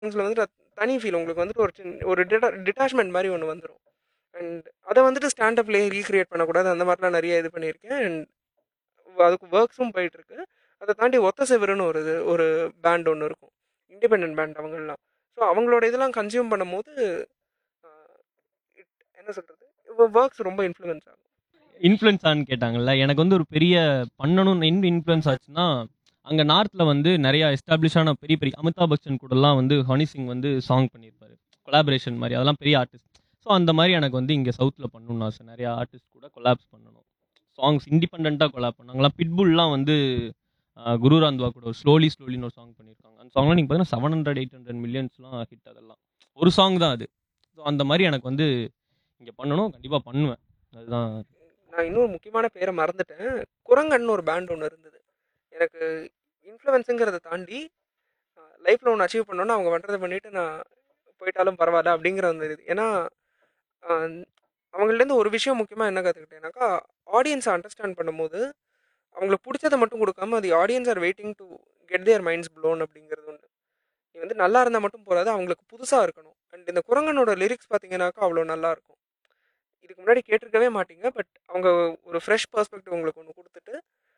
சாங்ஸில் வந்துட்டு அது தனி ஃபீல் உங்களுக்கு வந்துட்டு ஒரு சின்ன ஒரு டிட்டா டிட்டாச்மெண்ட் மாதிரி ஒன்று வந்துடும் அண்ட் அதை வந்துட்டு ஸ்டாண்டப்லேயே ரீக்ரியேட் பண்ணக்கூடாது அந்த மாதிரிலாம் நிறைய இது பண்ணியிருக்கேன் அண்ட் அதுக்கு ஒர்க்ஸும் போயிட்டுருக்கு அதை தாண்டி ஒத்த செவருன்னு ஒரு இது ஒரு பேண்ட் ஒன்று இருக்கும் இண்டிபெண்ட் பேண்ட் அவங்கெல்லாம் ஸோ அவங்களோட இதெல்லாம் கன்சியூம் பண்ணும்போது ஆஹ், it- என்ன சொல்கிறது ஒர்க்ஸ் ரொம்ப இன்ஃப்ளூயன்ஸ் ஆகும் இன்ஃப்ளூயன்ஸ் ஆன்னு கேட்டாங்கல்ல எனக்கு வந்து ஒரு பெரிய பண்ணணும்னு என்ன இன்ஃப்ளூயன்ஸ் ஆச்சுன்னா அங்கே நார்த்தில் வந்து நிறைய எஸ்டாப்ளிஷான பெரிய பெரிய அமிதாப் பச்சன் கூடலாம் வந்து ஹனி சிங் வந்து சாங் பண்ணியிருப்பாரு கொலாபரேஷன் மாதிரி அதெல்லாம் பெரிய ஆர்டிஸ்ட் ஸோ அந்த மாதிரி எனக்கு வந்து இங்கே சவுத்தில் பண்ணணும்னு ஆசை நிறைய ஆர்டிஸ்ட் கூட கொலாப்ஸ் பண்ணணும் சாங்ஸ் இண்டிபெண்ட்டாக கொலாப் பண்ணாங்களாம் பிட்புல்லாம் வந்து ஆஹ், குரு ராந்த்வா கூட ஒரு ஸ்லோலி ஸ்லோலின்னு ஒரு சாங் பண்ணியிருக்காங்க அந்த சாங்லாம் நீங்கள் பார்த்தீங்கன்னா செவன் ஹண்ட்ரட் எயிட் ஹண்ட்ரட் மில்லியன்ஸ்லாம் ஹிட் அதெல்லாம் ஒரு சாங் தான் அது ஸோ அந்த மாதிரி எனக்கு வந்து இங்கே பண்ணணும் கண்டிப்பாக பண்ணுவேன் அதுதான் நான் இன்னொரு முக்கியமான பேரை மறந்துட்டேன் குரங்கன்னு ஒரு பேண்ட் ஒன்று இருந்தது எனக்கு இன்ஃப்ளூயன்ஸுங்கிறத தாண்டி லைஃப்பில் ஒன்று அச்சீவ் பண்ணோன்னா அவங்க பண்ணுறதை பண்ணிவிட்டு நான் போயிட்டாலும் பரவாயில்ல அப்படிங்கிற அந்த இது ஏன்னா ஆஹ், அவங்கள்ட்டேருந்து ஒரு விஷயம் முக்கியமாக என்ன கற்றுக்கிட்டேன்னாக்கா ஆடியன்ஸை அண்டர்ஸ்டாண்ட் பண்ணும்போது அவங்களுக்கு பிடிச்சதை மட்டும் கொடுக்காம அது audience are waiting to get their minds blown அப்படிங்கிறது ஒன்று நீ வந்து நல்லா இருந்தால் மட்டும் போகாது அவங்களுக்கு புதுசாக இருக்கணும் அண்ட் இந்த குரங்கனோட லிரிக்ஸ் பார்த்தீங்கன்னாக்கா அவ்வளோ நல்லா இருக்கும் இதுக்கு முன்னாடி கேட்டிருக்கவே மாட்டீங்க பட் அவங்க ஒரு ஃப்ரெஷ் பர்ஸ்பெக்டிவ் உங்களுக்கு ஒன்று கொடுத்துட்டு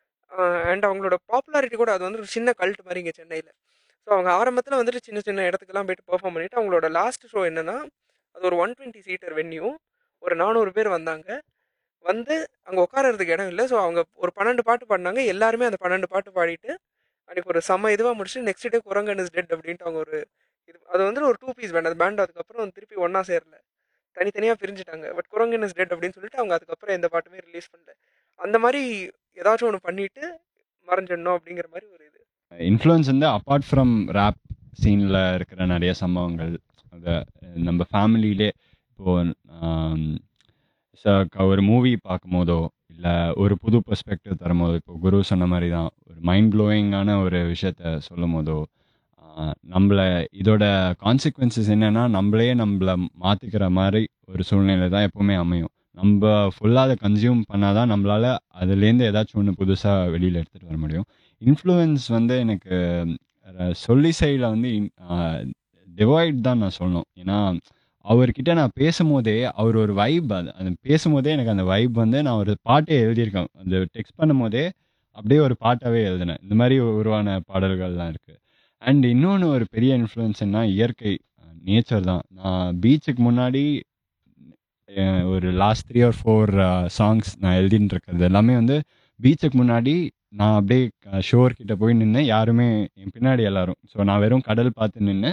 அண்ட் அவங்களோட பாப்புலாரிட்டி கூட அது வந்து ஒரு சின்ன கல்ட் மாதிரி இங்கே சென்னையில் ஸோ அவங்க ஆரம்பத்தில் வந்துட்டு சின்ன சின்ன இடத்துக்குலாம் போயிட்டு பெர்ஃபார்ம் பண்ணிட்டு அவங்களோட லாஸ்ட் ஷோ என்னன்னா அது ஒரு ஒன் டுவெண்ட்டி சீட்டர் வென்யூ ஒரு நானூறு பேர் வந்தாங்க வந்து அங்கே உட்காரறதுக்கு இடம் இல்லை ஸோ அவங்க ஒரு பன்னெண்டு பாட்டு பாடினாங்க எல்லாருமே அந்த பன்னெண்டு பாட்டு பாடிட்டு அன்றைக்கி ஒரு செம்ம இதுவாக முடிச்சுட்டு next day Kurangan is dead அப்படின்ட்டு அவங்க ஒரு இது அது வந்து ஒரு டூ பீஸ் பேண்ட் அந்த பேண்ட் அதுக்கப்புறம் திருப்பி ஒன்றா சேரல தனித்தனியாக பிரிஞ்சுட்டாங்க பட் குரங்கன் இஸ் டெட் அப்படின்னு சொல்லிட்டு அவங்க அதுக்கப்புறம் எந்த பாட்டுமே ரிலீஸ் பண்ணல அந்த மாதிரி ஏதாச்சும் ஒன்று பண்ணிட்டு மறைஞ்சிடணும் அப்படிங்கிற மாதிரி ஒரு இது இன்ஃப்ளூயன்ஸ் வந்து அப்பார்ட் ஃப்ரம் ரேப் சீனில் இருக்கிற நிறைய சம்பவங்கள் அதை நம்ம ஃபேமிலியிலே இப்போது ஒரு மூவி பார்க்கும்போதோ இல்லை ஒரு புது பெர்ஸ்பெக்டிவ் தரும்போது இப்போ குரு சொன்ன மாதிரி தான் ஒரு மைண்ட் ப்ளோயிங்கான ஒரு விஷயத்த சொல்லும் போதோ ஆஹ், நம்மளை இதோட கான்சிக்வன்சஸ் என்னென்னா நம்மளே நம்மளை மாற்றிக்கிற மாதிரி ஒரு சூழ்நிலை தான் எப்போவுமே அமையும் நம்ம ஃபுல்லாக அதை கன்சியூம் பண்ணால் தான் நம்மளால் அதுலேருந்து ஏதாச்சும் ஒன்று புதுசாக வெளியில் எடுத்துகிட்டு வர முடியும் இன்ஃப்ளூயன்ஸ் வந்து எனக்கு அஹ், சொல்லி சைடில் வந்து டிவைட் தான் நான் சொல்லணும் ஏன்னா அவர்கிட்ட நான் பேசும்போதே அவர் ஒரு வைப் அது அது பேசும்போதே எனக்கு அந்த வைப் வந்து நான் ஒரு பாட்டே எழுதியிருக்கேன் அந்த டெக்ஸ்ட் பண்ணும்போதே அப்படியே ஒரு பாட்டாகவே எழுதினேன் இந்த மாதிரி உருவான பாடல்கள்லாம் இருக்குது அண்ட் இன்னொன்று ஒரு பெரிய இன்ஃப்ளூயன்ஸ்னா இயற்கை நேச்சர் தான் நான் பீச்சுக்கு முன்னாடி அஹ், ஒரு last three or four songs நான் எழுதிட்டு இருக்கிறது எல்லாமே வந்து பீச்சுக்கு முன்னாடி நான் அப்படியே ஷோர் கிட்ட போய் நின்று யாருமே என் பின்னாடி எல்லாரும் ஸோ நான் வெறும் கடல் பார்த்து நின்று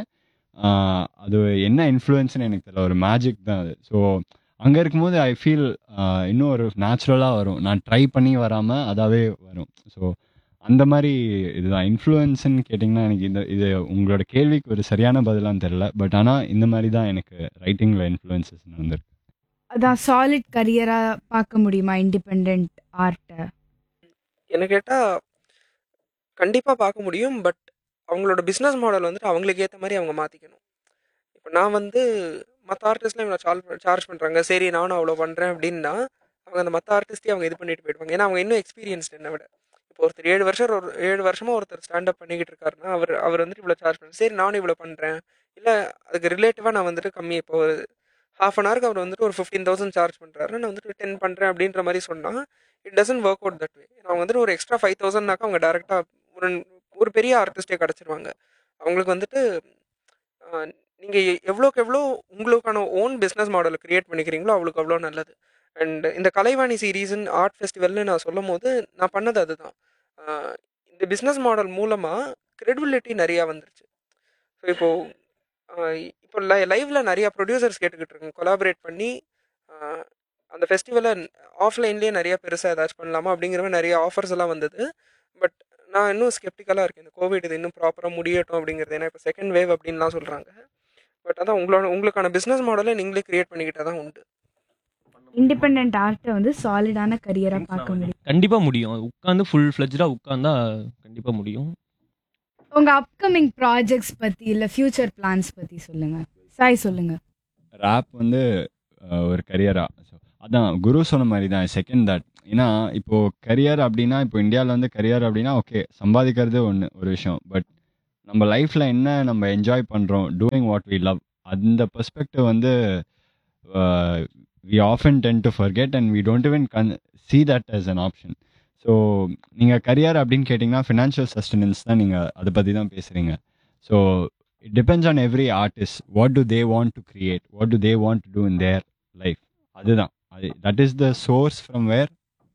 அது என்ன இன்ஃப்ளூயன்ஸ்னு எனக்கு தெரியல ஒரு மேஜிக் தான் அது ஸோ அங்கே இருக்கும்போது ஐ ஃபீல் இன்னும் ஒரு நேச்சுரலாக வரும் நான் ட்ரை பண்ணி வராமல் அதாவே வரும் ஸோ அந்த மாதிரி இதுதான் இன்ஃப்ளூயன்ஸ்ன்னு கேட்டிங்கன்னா எனக்கு இந்த இது உங்களோட கேள்விக்கு ஒரு சரியான பதிலான்னு தெரில பட் ஆனால் இந்த மாதிரி தான் எனக்கு ரைட்டிங்கில் இன்ஃப்ளூயன்சஸ் நடந்திருக்கு அதான் சாலிட் கரியரா பார்க்க முடியுமா இண்டிபெண்ட் ஆர்ட்டை என்ன கேட்டால் கண்டிப்பாக பார்க்க முடியும் பட் அவங்களோட பிஸ்னஸ் மாடல் வந்துட்டு அவங்களுக்கு ஏற்ற மாதிரி அவங்க மாற்றிக்கணும் இப்போ நான் வந்து மற்ற ஆர்டிஸ்ட்லாம் இவ்வளோ சார்ஜ் சார்ஜ் பண்ணுறாங்க சரி நானும் அவ்வளோ பண்ணுறேன் அப்படின்னா அவங்க அந்த மற்ற ஆர்டிஸ்டே அவங்க இது பண்ணிட்டு போயிடுவாங்க ஏன்னா அவங்க இன்னும் எக்ஸ்பீரியன்ஸ்ட் என்னை விட இப்போ ஒருத்தர் ஏழு வருஷம் ஒரு ஏழு வருஷமாக ஒருத்தர் ஸ்டாண்டப் பண்ணிக்கிட்டு இருக்காருன்னா அவர் அவர் வந்துட்டு இவ்வளோ சார்ஜ் பண்ணுறேன் சரி நானும் இவ்வளோ பண்ணுறேன் இல்லை அதுக்கு ரிலேட்டிவாக நான் வந்துட்டு கம்மி இப்போ ஒரு ஹாஃப் அன் ஹவருக்கு அவர் வந்துட்டு ஒரு ஃபிஃப்டீன் தௌசண்ட் சார்ஜ் பண்ணுறாரு நான் வந்துட்டு டென் பண்ணுறேன் அப்படின்ற மாதிரி சொன்னால் it doesn't work out that way அவங்க வந்துட்டு ஒரு எக்ஸ்ட்ரா ஃபைவ் தௌசண்ட்னாக்கா அவங்க டேரெக்டாக ஒரு ஒரு பெரிய ஆர்டிஸ்டே கிடச்சிருவாங்க அவங்களுக்கு வந்துட்டு நீங்கள் எவ்வளோக்கு எவ்வளோ உங்களுக்கான ஓன் பிஸ்னஸ் மாடலை க்ரியேட் பண்ணிக்கிறீங்களோ அவ்வளோக்கு அவ்வளோ நல்லது அண்ட் இந்த கலைவாணி சீரீஸ்னு ஆர்ட் ஃபெஸ்டிவல்னு நான் சொல்லும் போது நான் பண்ணது அதுதான் ஆஹ் இந்த பிஸ்னஸ் மாடல் மூலமாக credibility நிறையா வந்துருச்சு ஸோ இப்போது இப்போ லை லைவில் நிறையா ப்ரொடியூசர்ஸ் கேட்டுக்கிட்டு இருக்காங்க கொலாபரேட் பண்ணி ஆஹ் அந்த ஃபெஸ்டிவலை ஆஃப்லைன்லேயே நிறைய பெருசாக ஏதாச்சும் பண்ணலாமா அப்படிங்கிற மாதிரி நிறைய ஆஃபர்ஸ் எல்லாம் வந்தது பட் நான் இன்னும் ஸ்கெப்டிக்கலாக இருக்கேன் இந்த கோவிட் இது இன்னும் ப்ராப்பராக முடியட்டும் அப்படிங்கிறது ஏன்னா இப்போ செகண்ட் வேவ் அப்படின்லாம் சொல்கிறாங்க பட் அதான் உங்களோட உங்களுக்கான பிஸ்னஸ் மாடலை நீங்களே கிரியேட் பண்ணிக்கிட்டால் தான் உண்டு இண்டிபெண்ட் ஆர்ட்டை வந்து சாலிடான கரியரா பார்க்க முடியும் கண்டிப்பாக முடியும் உட்காந்து ஃபுல் ஃப்ளெஜ்டாக உட்காந்தா கண்டிப்பாக முடியும் உங்க அப்கமிங் ப்ராஜெக்ட்ஸ் பத்தி இல்ல ஃபியூச்சர் பிளான்ஸ் பத்தி சொல்லுங்க சாய் சொல்லுங்க ரேப் வந்து அஹ், ஒரு கரியரா ஸோ அதான் குரு சொன்ன மாதிரி தான் செகண்ட் தட் ஏன்னா இப்போது கரியர் அப்படின்னா இப்போ இந்தியாவில் வந்து கரியர் அப்படின்னா ஓகே சம்பாதிக்கிறது ஒன்று ஒரு விஷயம் பட் நம்ம லைஃப்பில் என்ன நம்ம என்ஜாய் பண்ணுறோம் டூயிங் வாட் வி லவ் அந்த பெர்ஸ்பெக்டிவ் வந்து we often tend to forget and we don't even con see that as an option so நீங்கள் கரியர் அப்படின்னு கேட்டிங்கன்னா ஃபினான்ஷியல் சஸ்டனன்ஸ் தான் நீங்கள் அதை பற்றி தான் பேசுகிறீங்க so it depends on every artist what do they want to create what do they want to do in their life அதுதான் அது that is the source from where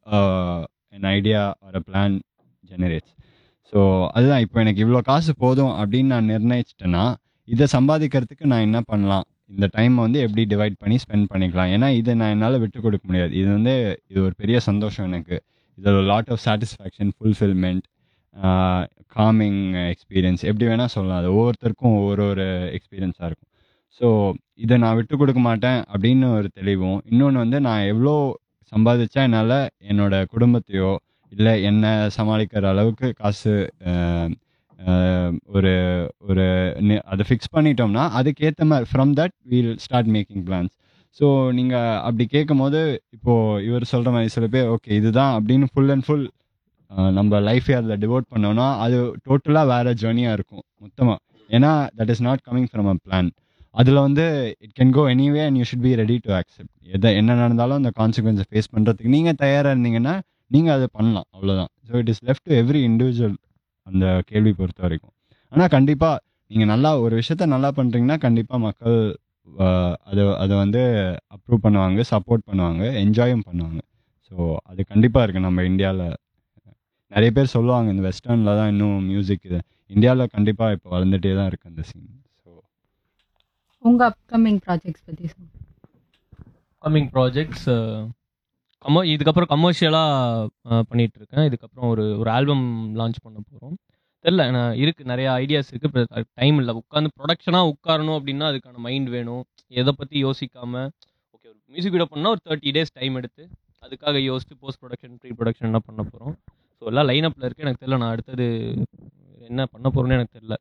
an idea are a plan generates so அதுதான் இப்போ எனக்கு இவ்வளோ காசு போதும் அப்படின்னு நான் நிர்ணயிச்சிட்டேன்னா இதை சம்பாதிக்கிறதுக்கு நான் என்ன பண்ணலாம் இந்த டைம் வந்து எப்படி டிவைட் பண்ணி ஸ்பெண்ட் பண்ணிக்கலாம் ஏன்னா இதை நான் என்னால் விட்டு கொடுக்க முடியாது இது வந்து இது ஒரு பெரிய சந்தோஷம் எனக்கு இதில் ஒரு lot of satisfaction fulfilment coming experience எப்படி வேணால் சொல்லலாம் அது ஒவ்வொருத்தருக்கும் ஒவ்வொரு ஒரு எக்ஸ்பீரியன்ஸாக இருக்கும் ஸோ இதை நான் விட்டு கொடுக்க மாட்டேன் அப்படின்னு ஒரு தெளிவும் இன்னொன்று வந்து நான் எவ்வளோ சம்பாதிச்சா என்னால் என்னோட குடும்பத்தையோ இல்லை என்னை சமாளிக்கிற அளவுக்கு காசு அஹ், அஹ், ஒரு ஒரு நி- அதை ஃபிக்ஸ் பண்ணிட்டோம்னா அதுக்கேற்ற மாதிரி from that we'll start making plans so நீங்கள் அப்படி கேட்கும் போது இப்போது இவர் சொல்கிற மாதிரி சில பேர் ஓகே இதுதான் அப்படின்னு ஃபுல் அண்ட் ஃபுல் நம்ம லைஃபே அதில் டிவோட் பண்ணோம்னா அது டோட்டலாக வேறு ஜேர்னியாக இருக்கும் மொத்தமாக ஏன்னா that is not coming from a plan அதில் வந்து it can go anyway and you should be ready to accept எதை என்ன நடந்தாலும் அந்த கான்சிக்வன்ஸை ஃபேஸ் பண்ணுறதுக்கு நீங்கள் தயாராக இருந்தீங்கன்னா நீங்கள் அதை பண்ணலாம் அவ்வளோதான் so it is left to every individual அந்த கேள்வி பொறுத்த வரைக்கும் ஆனால் கண்டிப்பாக நீங்கள் நல்லா ஒரு விஷயத்த நல்லா பண்ணுறீங்கன்னா கண்டிப்பாக மக்கள் ஆஹ், அதை அதை வந்து அப்ரூவ் பண்ணுவாங்க சப்போர்ட் பண்ணுவாங்க என்ஜாயும் பண்ணுவாங்க ஸோ அது கண்டிப்பாக இருக்குது நம்ம இந்தியாவில் நிறைய பேர் சொல்லுவாங்க இந்த வெஸ்டர்னில் தான் இன்னும் மியூசிக் இது இந்தியாவில் கண்டிப்பாக இப்போ வளர்ந்துட்டே தான் இருக்குது அந்த சீன் ஸோ உங்க அப்கமிங் ப்ராஜெக்ட்ஸ் பத்தி சொல்லுங்க கம்மிங் ப்ராஜெக்ட்ஸ் கம இதுக்கப்புறம் கமர்ஷியலாக பண்ணிட்டு இருக்கேன் இதுக்கப்புறம் ஒரு ஒரு ஆல்பம் லான்ச் பண்ண போகிறோம் தெரில நான் இருக்குது நிறைய ஐடியாஸ் இருக்குது டைம் இல்லை உட்காந்து ப்ரொடக்ஷனாக உட்காரணும் அப்படின்னா அதுக்கான மைண்ட் வேணும் எதை பற்றி யோசிக்காம ஓகே ஒரு மியூசிக் வீடியோ பண்ணால் ஒரு தேர்ட்டி டேஸ் டைம் எடுத்து அதுக்காக யோசிச்சு போஸ்ட் ப்ரொடக்ஷன் ப்ரீ ப்ரொடக்ஷன் என்ன பண்ண போகிறோம் ஸோ எல்லாம் லைனப்பில் இருக்குது எனக்கு தெரியல நான் அடுத்தது என்ன பண்ண போகிறேன்னு எனக்கு தெரியல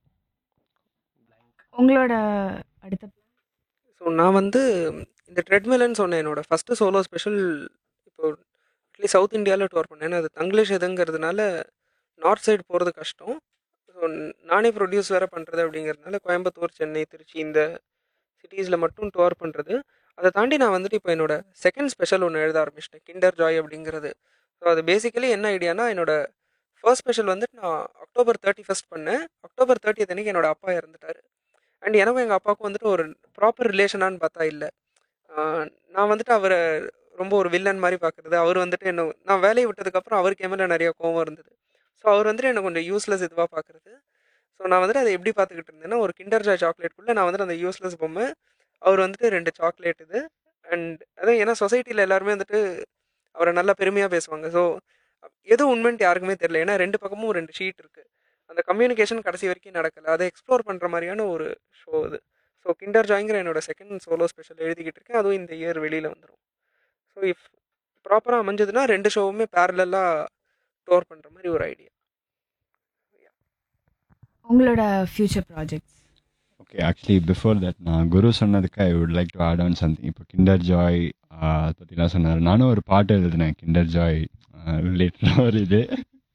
உங்களோட அடுத்த ஸோ நான் வந்து இந்த ட்ரெட்மில்னு சொன்னேன் என்னோட ஃபஸ்ட்டு சோலோ ஸ்பெஷல் இப்போ அட்லீஸ்ட் சவுத் இந்தியாவில் டூர் பண்ணேன் ஏன்னா அது தங்கிலீஷ் எதுங்கிறதுனால நார்த் சைடு போகிறது கஷ்டம் ஸோ நானே ப்ரொடியூஸ் வேறு பண்ணுறது அப்படிங்கிறதுனால கோயம்புத்தூர் சென்னை திருச்சி இந்த சிட்டிஸில் மட்டும் டூர் பண்ணுறது அதை தாண்டி நான் வந்துட்டு இப்போ என்னோட செகண்ட் ஸ்பெஷல் ஒன்று எழுத ஆரம்பிச்சிட்டேன் கிண்டர் ஜாய் அப்படிங்கிறது ஸோ அது பேசிக்கலி என்ன ஐடியானா என்னோட ஃபர்ஸ்ட் ஸ்பெஷல் வந்துட்டு நான் அக்டோபர் தேர்ட்டி ஃபஸ்ட் பண்ணேன் அக்டோபர் தேர்ட்டி அன்னைக்கு என்னோட அப்பா இறந்துட்டார் அண்ட் எனக்கும் எங்கள் அப்பாவுக்கும் வந்துட்டு ஒரு ப்ராப்பர் ரிலேஷனான்னு பார்த்தா இல்லை நான் வந்துட்டு அவரை ரொம்ப ஒரு வில்லன் மாதிரி பார்க்குறது அவர் வந்துட்டு என்ன நான் வேலையை விட்டதுக்கப்புறம் அவருக்கு என் மேலே நிறைய கோவம் இருந்தது ஸோ அவர் வந்துட்டு என்ன கொஞ்சம் யூஸ்லெஸ் இதுவாக பார்க்குறது ஸோ நான் வந்துட்டு அதை எப்படி பார்த்துக்கிட்டு இருந்தேன்னா ஒரு கிண்டர் ஜாய் சாக்லேட்குள்ளே நான் வந்துட்டு அந்த யூஸ்லெஸ் பொம்மை அவர் வந்துட்டு ரெண்டு சாக்லேட் இது அண்ட் அதான் ஏன்னா சொசைட்டியில் எல்லாருமே வந்துட்டு அவரை நல்லா பெருமையாக பேசுவாங்க ஸோ எது உண்மைன்ட்டு யாருக்குமே தெரியல ஏன்னா ரெண்டு பக்கமும் ரெண்டு ஷீட் இருக்குது அந்த கம்யூனிகேஷன் கடைசி வரைக்கும் நடக்கலை அதை எக்ஸ்ப்ளோர் பண்ணுற மாதிரியான ஒரு ஷோ இது ஸோ கிண்டர் ஜாய்ங்கிற என்னோட செகண்ட் சோலோ ஸ்பெஷல் எழுதிக்கிட்டு இருக்கேன் அதுவும் இந்த இயர் வெளியில் வந்துடும் ஸோ இஃப் ப்ராப்பராக அமைஞ்சதுன்னா ரெண்டு ஷோவுமே பேரலாக டோர் பண்ணுற மாதிரி ஒரு ஐடியா உங்களோட future projects okay actually before that நான் குரு சொன்னதுக்கு I would like to add on something இப்போ கிண்டர் ஜாய் அதை பற்றிலாம் சொன்னார் நானும் ஒரு பாட்டு எழுதினேன் கிண்டர் ஜாய் ரிலேட்டடாக ஒரு இது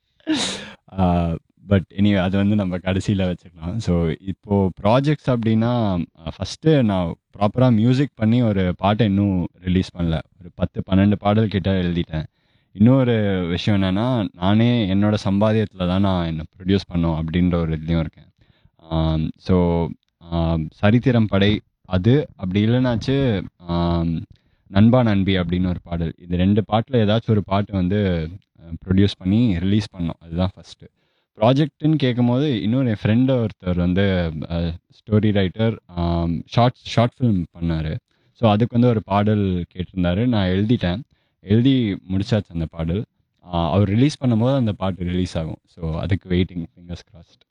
பட் இனி அது வந்து நம்ம கடைசியில் வச்சுக்கலாம் ஸோ இப்போது ப்ராஜெக்ட்ஸ் அப்படின்னா ஃபஸ்ட்டு நான் ப்ராப்பராக மியூசிக் பண்ணி ஒரு பாட்டை இன்னும் ரிலீஸ் பண்ணல ஒரு பத்து பன்னெண்டு பாடல் கிட்ட எழுதிட்டேன் இன்னொரு விஷயம் என்னென்னா நானே என்னோட சம்பாதியத்தில் தான் நான் என்னை ப்ரொடியூஸ் பண்ணோம் அப்படின்ற ஒரு இதுலேயும் இருக்கேன் ஸோ சரித்திரம் படை அது அப்படி இல்லைனாச்சு ஆம், நண்பா நண்பி அப்படின்னு ஒரு பாடல் இது ரெண்டு பாட்டில் ஏதாச்சும் ஒரு பாட்டு வந்து ப்ரொடியூஸ் பண்ணி ரிலீஸ் பண்ணோம் அதுதான் ஃபஸ்ட்டு ப்ராஜெக்ட்டுன்னு கேட்கும்போது இன்னொரு என் ஃப்ரெண்டு ஒருத்தர் வந்து story writer short short film பண்ணார் ஸோ அதுக்கு வந்து ஒரு பாடல் கேட்டிருந்தாரு நான் எழுதிட்டேன் எழுதி முடிச்சாச்சு அந்த பாடல் ஆஹ் அவர் ரிலீஸ் பண்ணும்போது அந்த பாட்டு ரிலீஸ் ஆகும் ஸோ அதுக்கு வெயிட்டிங் ஃபிங்கர்ஸ் கிராஸ்ட்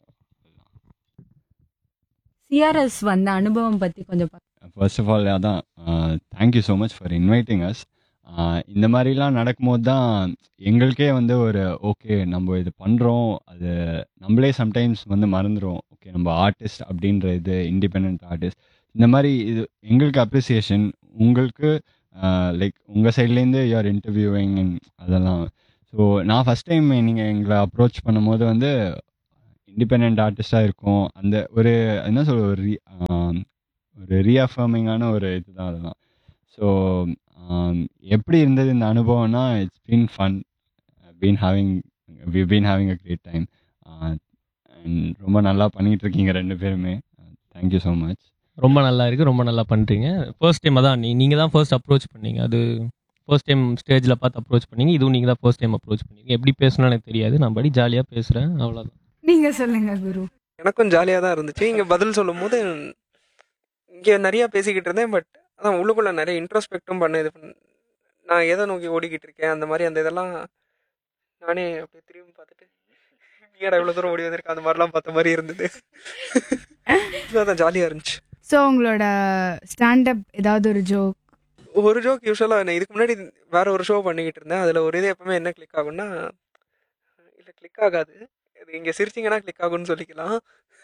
சிஆர்எஸ் வந்த அனுபவம் பத்தி கொஞ்சம் பா- ஃபர்ஸ்ட் ஆஃப் ஆல் அதான் thank you so much for inviting us இந்த மாதிரிலாம் நடக்கும்போது தான் எங்களுக்கே வந்து ஒரு ஓகே நம்ம இது பண்ணுறோம் அது நம்மளே சம்டைம்ஸ் வந்து மறந்துடும் ஓகே நம்ம ஆர்டிஸ்ட் அப்படின்ற இது இண்டிபெண்ட் ஆர்டிஸ்ட் இந்த மாதிரி இது எங்களுக்கு அப்ரிசியேஷன் உங்களுக்கு லைக் உங்கள் சைட்லேருந்து யூஆர் இன்டர்வியூவிங் அதெல்லாம் ஸோ நான் ஃபஸ்ட் டைம் நீங்கள் எங்களை அப்ரோச் பண்ணும்போது வந்து இண்டிபெண்ட் ஆர்டிஸ்டாக இருக்கும் அந்த ஒரு என்ன சொல்ற ஒரு re- ஆம், ஒரு ரீஅஃபர்மிங்கான ஒரு இதுதான் அதெல்லாம் ஸோ எப்படி இருந்தது இந்த அனுபவம்னா it's been fun been having we been having a great time and ரொம்ப நல்லா பண்ணிட்டு இருக்கீங்க ரெண்டு பேருமே தேங்க்யூ ஸோ மச் ரொம்ப நல்லா இருக்கு ரொம்ப நல்லா பண்றீங்க ஃபர்ஸ்ட் டைம் அதான் நீ நீங்க தான் ஃபர்ஸ்ட் அப்ரோச் பண்ணீங்க அது ஃபர்ஸ்ட் டைம் ஸ்டேஜில் பார்த்து அப்ரோச் பண்ணீங்க இதுவும் நீங்கள் தான் ஃபர்ஸ்ட் டைம் அப்ரோச் பண்ணீங்க எப்படி பேசணும்னு எனக்கு தெரியாது நான் படி ஜாலியாக பேசுகிறேன் அவ்வளோதான் நீங்க சொல்லுங்க குரு எனக்கும் ஜாலியாக தான் இருந்துச்சு இங்கே பதில் சொல்லும் போது இங்கே நிறையா பேசிக்கிட்டு இருந்தேன் பட் அதான் உள்ளுக்குள்ளே நிறைய இன்ட்ரோஸ்பெக்டும் பண்ண இது பண்ண நான் எதை நோக்கி ஓடிக்கிட்டு இருக்கேன் அந்த மாதிரி அந்த இதெல்லாம் நானே அப்படியே திரும்பி பார்த்துட்டு நீடா இவ்வளோ தூரம் ஓடி வந்திருக்கேன் அந்த மாதிரிலாம் பார்த்த மாதிரி இருந்தது அதான் ஜாலியாக இருந்துச்சு ஸோ உங்களோட ஸ்டாண்டப் ஏதாவது ஒரு ஜோக் ஒரு ஜோக் யூஸ்வலாக நான் இதுக்கு முன்னாடி வேற ஒரு ஷோ பண்ணிக்கிட்டு இருந்தேன் அதில் ஒரு இது எப்பவுமே என்ன கிளிக் ஆகும்னா இல்லை கிளிக் ஆகாது இது இங்கே சிரிச்சிங்கன்னா கிளிக் ஆகும்னு சொல்லிக்கலாம்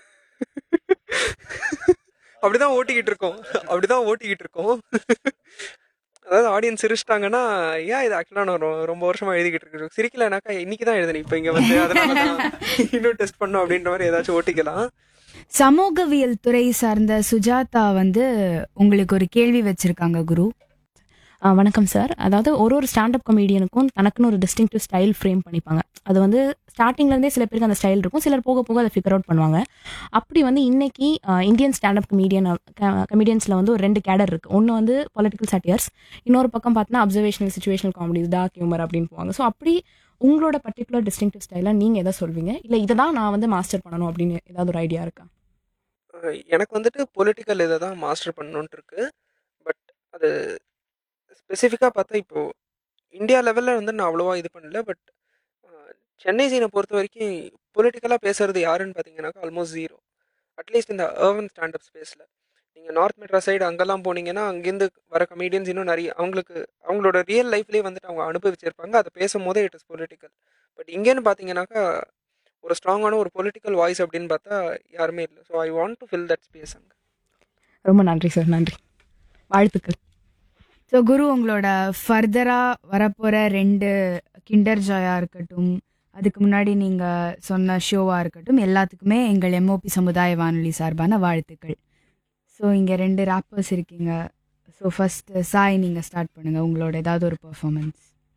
அப்படிதான் ஓட்டிக்கிட்டு இருக்கோம் அப்படிதான் ஓட்டிக்கிட்டு இருக்கோம் அதாவது ஆடியன்ஸ் சிரிச்சிட்டாங்கன்னா ஏன் இது ஆக்சுவலாக நான் ரொ- ரொம்ப வருஷமா எழுதிக்கிட்டு இருக்கேன் சிரிக்கலனாக்கா இன்னைக்கு தான் எழுதுனேன் இப்போ இங்கே வந்து அதனால தான் இன்னும் டெஸ்ட் பண்ணோம் அப்படின்ற மாதிரி ஏதாச்சும் ஓட்டிக்கலாம் சமூகவியல் துறை சார்ந்த சுஜாதா வந்து உங்களுக்கு ஒரு கேள்வி வச்சிருக்காங்க குரு ஆ, வணக்கம் சார் அதாவது ஒரு ஒரு ஸ்டாண்டப் கமெடியனுக்கும் தனக்குன்னு ஒரு டிஸ்டிங்டிவ் ஸ்டைல் ஃப்ரேம் பண்ணிப்பாங்க அது வந்து ஸ்டார்டிங்ல இருந்தே சில பேருக்கு அந்த ஸ்டைல் இருக்கும் சிலர் போக போக அதை ஃபிகர் அவுட் பண்ணுவாங்க அப்படி வந்து இன்னைக்கு ஆ, இந்தியன் ஸ்டாண்டப் கமெடியன் கமெடியன்ஸ்ல வந்து ஒரு ரெண்டு கேடர் இருக்கு ஒன்று வந்து பொலிட்டிக்கல் சட்டியர்ஸ் இன்னொரு பக்கம் பார்த்தீங்கன்னா observational situational comedies dark humour அப்படின்னு போவாங்க ஸோ அப்படி உங்களோட பர்டிகுலர் டிஸ்டிங்டிவ் ஸ்டைலாக நீங்கள் எதை சொல்வீங்க இல்லை இதை தான் நான் வந்து மாஸ்டர் பண்ணணும் அப்படின்னு ஏதாவது ஒரு ஐடியா இருக்கா அஹ் எனக்கு வந்துட்டு பொலிட்டிக்கல் இதை தான் மாஸ்டர் பண்ணணுன்ட்டு இருக்கு பட் அது ஸ்பெசிஃபிக்காக பார்த்தா இப்போது இந்தியா லெவலில் வந்து நான் அவ்வளோவா இது பண்ணல பட் சென்னை சீனை பொறுத்த வரைக்கும் பொலிட்டிக்கலாக பேசுறது யாருன்னு பார்த்தீங்கன்னாக்கா ஆல்மோஸ்ட் ஜீரோ அட்லீஸ்ட் இந்த அர்வன் ஸ்டாண்டப் ஸ்பேஸில் நீங்கள் நார்த் மெட்ரா சைடு அங்கெல்லாம் போனீங்கன்னா அங்கேருந்து வர கமெடியன்ஸ் இன்னும் நிறைய அவங்களுக்கு அவங்களோட ரியல் லைஃப்லேயே வந்துட்டு அவங்க அனுபவிச்சிருப்பாங்க அதை பேசும்போதே இட் இஸ் பொலிட்டிக்கல் பட் இங்கேன்னு பார்த்தீங்கன்னாக்கா ஒரு ஸ்ட்ராங்கான ஒரு பொலிட்டிக்கல் வாய்ஸ் அப்படின்னு பார்த்தா யாருமே இல்லை so I want to fill that space அங்கே ரொம்ப நன்றி சார் நன்றி வாழ்த்துக்கள் ஸோ குரு உங்களோட ஃபர்தராக வரப்போகிற ரெண்டு கிண்டர் ஜாயா இருக்கட்டும் அதுக்கு முன்னாடி நீங்கள் சொன்ன ஷோவாக இருக்கட்டும் எல்லாத்துக்குமே எங்கள் எம்ஓபி சமுதாய வானொலி சார்பான வாழ்த்துக்கள் ஸோ இங்கே ரெண்டு ராப்பர்ஸ் இருக்கீங்க ஸோ ஃபர்ஸ்ட் சாய் நீங்கள் ஸ்டார்ட் பண்ணுங்கள் உங்களோட ஏதாவது ஒரு பெர்ஃபார்மன்ஸ்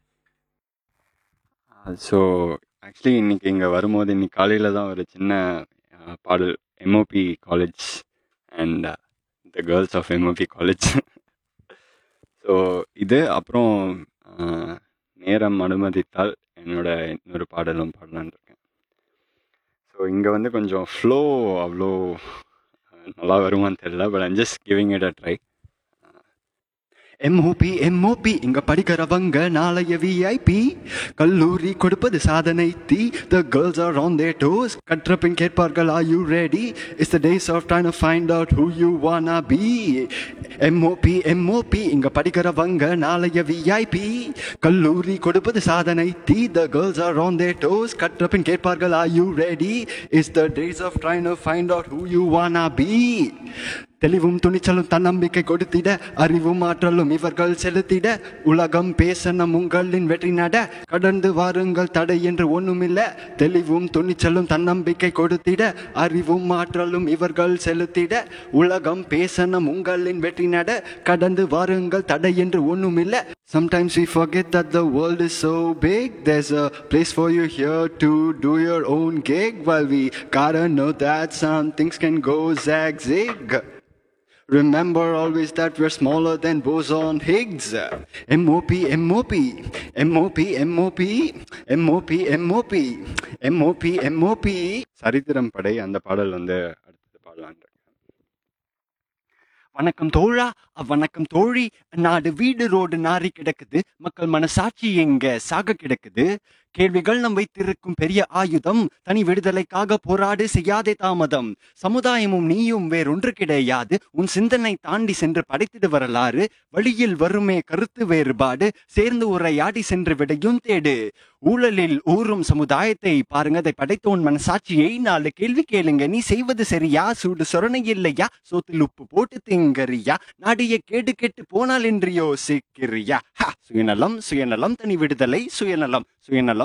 ஸோ ஆக்சுவலி இன்னைக்கு இங்கே வரும்போது இன்னைக்கு காலையில் தான் ஒரு சின்ன அஹ், பாடல் MOP college and the girls of MOP college so இது அப்புறம் அஹ், நேரம் அனுமதித்தால் என்னோட இன்னொரு பாடலும் பாடலான்னு இருக்கேன் ஸோ இங்கே வந்து கொஞ்சம் ஃப்ளோ அவ்வளோ அஹ், நல்லா வருமான்னு தெரியல but I'm just giving it a try MOP MOP இங்க படிக்கிறவங்க நாளைய விஐபி கல்லூரி கொடுப்பது சாதனை the the girls are on their toes கற்ற பின் கேட்பார்கள் are you ready it's the days of time find out who you wanna be MOP MOP இங்க படிக்கிறவங்க நாளைய விஐபி கல்லூரி கொடுப்பது சாதனை the the girls are on their toes கற்ற பின் கேட்பார்கள் are you ready it's the days of time find out who you wanna be தெளிவும் துணிச்சலும் தன்னம்பிக்கை கொடுத்திட அறிவும் ஆற்றலும் இவர்கள் செலுத்திட உலகம் பேசணும் உங்களின் வெற்றி நட கடந்து வாருங்கள் தடை என்று ஒண்ணுமில்ல தெளிவும் துணிச்சலும் தன்னம்பிக்கை கொடுத்திட அறிவும் ஆற்றலும் இவர்கள் செலுத்திட உலகம் பேசணும் உங்களின் வெற்றி நட கடந்து வாருங்கள் தடை என்று ஒண்ணுமில்ல Sometimes we forget that the world is so big. There's a place for you here to do your own gig. While we gotta know that some things can go zag zig. Remember always that we're smaller than boson Higgs. MOP, MOP, MOP, MOP, MOP, MOP, MOP, MOP. சரித்திரம் படை அந்த பாடல் வந்து அடுத்தது பாடலான் வணக்கம் தோழா வணக்கம் தோழி நாடு வீடு ரோடு நாரி கிடக்குது மக்கள் மனசாட்சி எங்க சாக கிடக்குது கேள்விகள் நம் வைத்திருக்கும் பெரிய ஆயுதம் தனி விடுதலைக்காக போராடு செய்யாதே தாமதம் சமுதாயமும் நீயும் வேறொன்று கிடையாது உன் சிந்தனை தாண்டி சென்று படைத்திடு வரலாறு வழியில் வருமே கருத்து வேறுபாடு சேர்ந்து உரையாடி சென்று விடையும் தேடு ஊழலில் ஊறும் சமுதாயத்தை பாருங்க அதை படைத்தோன் மனசாட்சியை நாலு கேள்வி கேளுங்க நீ செய்வது சரியா சூடு சொரணை இல்லையா சோத்தில் உப்பு போட்டு திங்கறியா நாடிய கேடு கெட்டு போனால் என்று யோசிக்கிறியா ஹா, சுயநலம் சுயநலம் தனி விடுதலை சுயநலம் சுயநலம்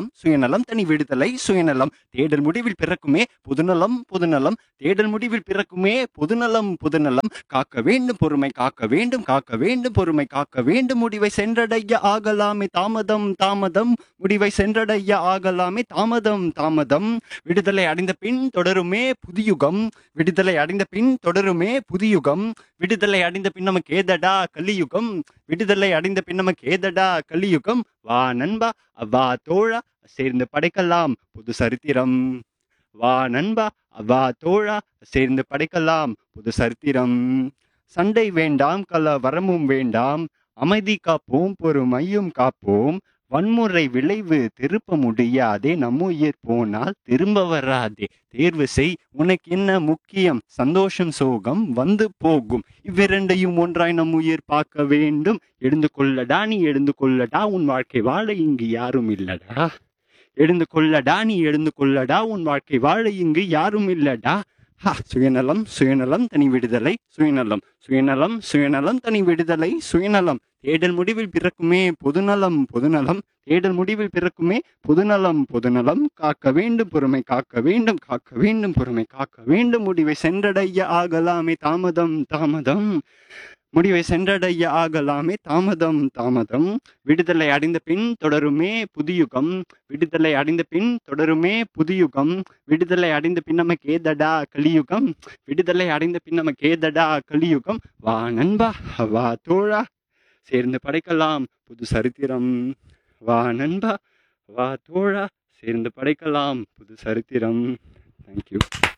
சுயநலம் சுயநலம் தனி விடுதலை சுயநலம் தேடல் முடிவில் பிறக்குமே பொதுநலம் பொதுநலம் தேடல் முடிவில் பிறக்குமே பொதுநலம் பொதுநலம் காக்க வேண்டும் பொறுமை காக்க வேண்டும் காக்க வேண்டும் பொறுமை காக்க வேண்டும் முடிவை சென்றடைய ஆகலாமே தாமதம் தாமதம் முடிவை சென்றடைய ஆகலாமே தாமதம் தாமதம் விடுதலை அடைந்த பின் தொடருமே புதியுகம் விடுதலை அடைந்த பின் தொடருமே புதியுகம் விடுதலை அடைந்த பின் நமக்கு ஏதடா கலியுகம் விடுதலை அடைந்த பின் நமக்கு ஏதடா கலியுகம் வா நண்பா வா தோழா சேர்ந்து படைக்கலாம் புது சரித்திரம் வா நண்பா வா தோழா சேர்ந்து படைக்கலாம் புது சரித்திரம் சண்டை வேண்டாம் கலவரமும் வேண்டாம் அமைதி காப்போம் பொறுமையும் காப்போம் வன்முறை விளைவு திருப்ப முடியாதே நம்ம உயிர் போனால் திரும்ப வராதே தேர்வு செய் உனக்கு என்ன முக்கியம் சந்தோஷம் சோகம் வந்து போகும் இவ்விரண்டையும் ஒன்றாய் நம் உயிர் பார்க்க வேண்டும் எழுந்து கொள்ளடா நீ எழுந்து கொள்ளடா உன் வாழ்க்கை வாழ இங்கு யாரும் இல்லடா எழுந்து கொள்ளடா நீ எழுந்து கொள்ளடா உன் வாழ்க்கை வாழ இங்கு யாரும் இல்லடா ஹா சுயநலம் சுயநலம் தனி விடுதலை சுயநலம் சுயநலம் சுயநலம் தனி விடுதலை சுயநலம் தேடல் முடிவில் பிறக்குமே பொதுநலம் பொதுநலம் தேடல் முடிவில் பிறக்குமே பொதுநலம் பொதுநலம் காக்க வேண்டும் பொறுமை காக்க வேண்டும் காக்க வேண்டும் பொறுமை காக்க வேண்டும் முடிவை சென்றடைய ஆகலாமே தாமதம் தாமதம் முடிவை சென்றடைய ஆகலாமே தாமதம் தாமதம் விடுதலை அடைந்த பின் தொடருமே புதியுகம் விடுதலை அடைந்த பின் தொடருமே புதியுகம் விடுதலை அடைந்த பின் நமக்கு ஏதடா கலியுகம் விடுதலை அடைந்த பின் நமக்கு ஏதடா கலியுகம் வா நண்பா வா தோழா சேர்ந்து படைக்கலாம் புது சரித்திரம் வா நண்பா வா தோழா சேர்ந்து படைக்கலாம் புது சரித்திரம் தேங்க்யூ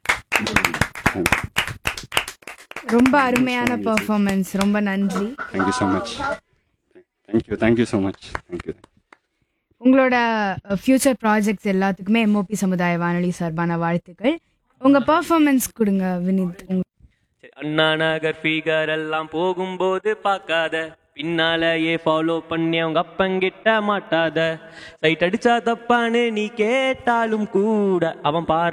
ரொம்ப அருமையான பெர்ஃபார்மன்ஸ் ரொம்ப நன்றி thank you so much thank you thank you so much thank you உங்களோட ஃபியூச்சர் ப்ராஜெக்ட்ஸ் எல்லாத்துக்குமே எம்ஓபி சமுதாய வானொலி சார்பான வாழ்த்துக்கள் உங்க பெர்ஃபார்மன்ஸ் கொடுங்க வினித் உங்க- சரி, அண்ணா நகர் ஃபிகர் எல்லாம் போகும்போது பார்க்காத பின்னாலேயே ஃபாலோ பண்ணி அவங்க அப்பங்கிட்ட மாட்டாத சைட் அடிச்சா தப்பான்னு நீ கேட்டாலும் கூட அவன் பாரு